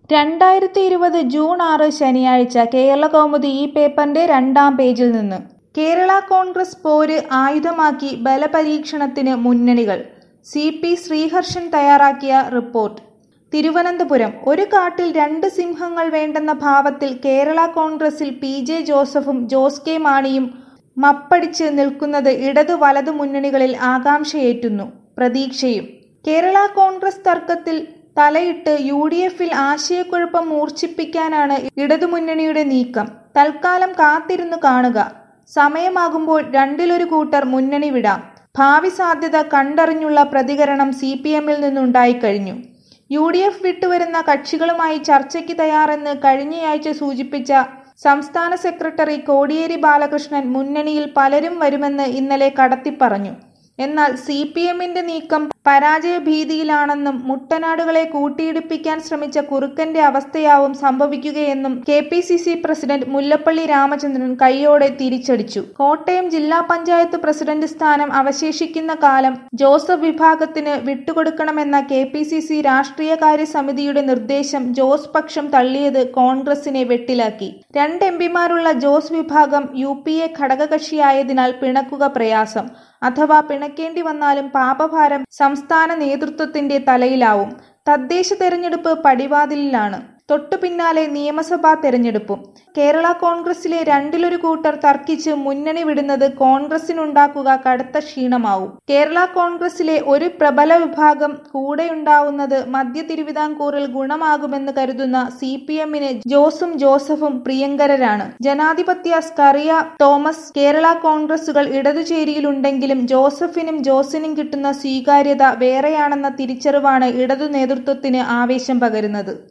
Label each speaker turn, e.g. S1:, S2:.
S1: രണ്ടായിരത്തി ഇരുപത് ജൂൺ ആറ് ശനിയാഴ്ച കേരളകൗമുദി ഈ പേപ്പറിന്റെ രണ്ടാം പേജിൽ നിന്ന് കേരള കോൺഗ്രസ് പോര് ആയുധമാക്കി ബലപരീക്ഷണത്തിന് മുന്നണികൾ സി പി ശ്രീഹർഷൻ തയ്യാറാക്കിയ റിപ്പോർട്ട് തിരുവനന്തപുരം ഒരു കാട്ടിൽ രണ്ട് സിംഹങ്ങൾ വേണ്ടെന്ന ഭാവത്തിൽ കേരള കോൺഗ്രസിൽ പി ജെ ജോസഫും ജോസ് കെ മാണിയും മപ്പടിച്ച് നിൽക്കുന്നത് ഇടതു വലതു മുന്നണികളിൽ ആകാംക്ഷയേറ്റുന്നു പ്രതീക്ഷയും കേരള കോൺഗ്രസ് തർക്കത്തിൽ തലയിട്ട് യു ഡി എഫിൽ ആശയക്കുഴപ്പം മൂർച്ഛിപ്പിക്കാനാണ് ഇടതുമുന്നണിയുടെ നീക്കം തൽക്കാലം കാത്തിരുന്നു കാണുക സമയമാകുമ്പോൾ രണ്ടിലൊരു കൂട്ടർ മുന്നണി വിടാം ഭാവി സാധ്യത കണ്ടറിഞ്ഞുള്ള പ്രതികരണം സി പി എമ്മിൽ നിന്നുണ്ടായിക്കഴിഞ്ഞു യു ഡി എഫ് വിട്ടുവരുന്ന കക്ഷികളുമായി ചർച്ചയ്ക്ക് തയ്യാറെന്ന് കഴിഞ്ഞയാഴ്ച സൂചിപ്പിച്ച സംസ്ഥാന സെക്രട്ടറി കോടിയേരി ബാലകൃഷ്ണൻ മുന്നണിയിൽ പലരും വരുമെന്ന് ഇന്നലെ കടത്തിപ്പറഞ്ഞു എന്നാൽ സി പി എമ്മിന്റെ നീക്കം പരാജയഭീതിയിലാണെന്നും മുട്ടനാടുകളെ കൂട്ടിയിടിപ്പിക്കാൻ ശ്രമിച്ച കുറുക്കന്റെ അവസ്ഥയാവും സംഭവിക്കുകയെന്നും K P C C president Mullappally Ramachandran കൈയോടെ തിരിച്ചടിച്ചു കോട്ടയം ജില്ലാ പഞ്ചായത്ത് പ്രസിഡന്റ് സ്ഥാനം അവശേഷിക്കുന്ന കാലം ജോസഫ് വിഭാഗത്തിന് വിട്ടുകൊടുക്കണമെന്ന കെ പി സി സി രാഷ്ട്രീയകാര്യ സമിതിയുടെ നിർദ്ദേശം ജോസ് പക്ഷം തള്ളിയത് കോൺഗ്രസിനെ വെട്ടിലാക്കി രണ്ട് എം പിമാരുള്ള ജോസ് വിഭാഗം യു പി എ ഘടകകക്ഷിയായതിനാൽ പിണക്കുക പ്രയാസം അഥവാ പിണക്കേണ്ടി വന്നാലും പാപഭാരം സംസ്ഥാന നേതൃത്വത്തിന്റെ തലയിലാവും തദ്ദേശ തെരഞ്ഞെടുപ്പ് പടിവാതിലിലാണ് തൊട്ടു പിന്നാലെ നിയമസഭാ തെരഞ്ഞെടുപ്പും കേരള കോൺഗ്രസിലെ രണ്ടിലൊരു കൂട്ടർ തർക്കിച്ച് മുന്നണി വിടുന്നത് കോൺഗ്രസിനുണ്ടാക്കുക കടുത്ത ക്ഷീണമാവും കേരള കോൺഗ്രസിലെ ഒരു പ്രബല വിഭാഗം കൂടെയുണ്ടാവുന്നത് മധ്യ തിരുവിതാംകൂറിൽ ഗുണമാകുമെന്ന് കരുതുന്ന സി പി എമ്മിന് ജോസും ജോസഫും പ്രിയങ്കരരാണ് ജനാധിപത്യ സ്കറിയ തോമസ് കേരള കോൺഗ്രസുകൾ ഇടതുചേരിയിലുണ്ടെങ്കിലും ജോസഫിനും ജോസിനും കിട്ടുന്ന സ്വീകാര്യത വേറെയാണെന്ന തിരിച്ചറിവാണ് ഇടതു നേതൃത്വത്തിന് ആവേശം പകരുന്നത്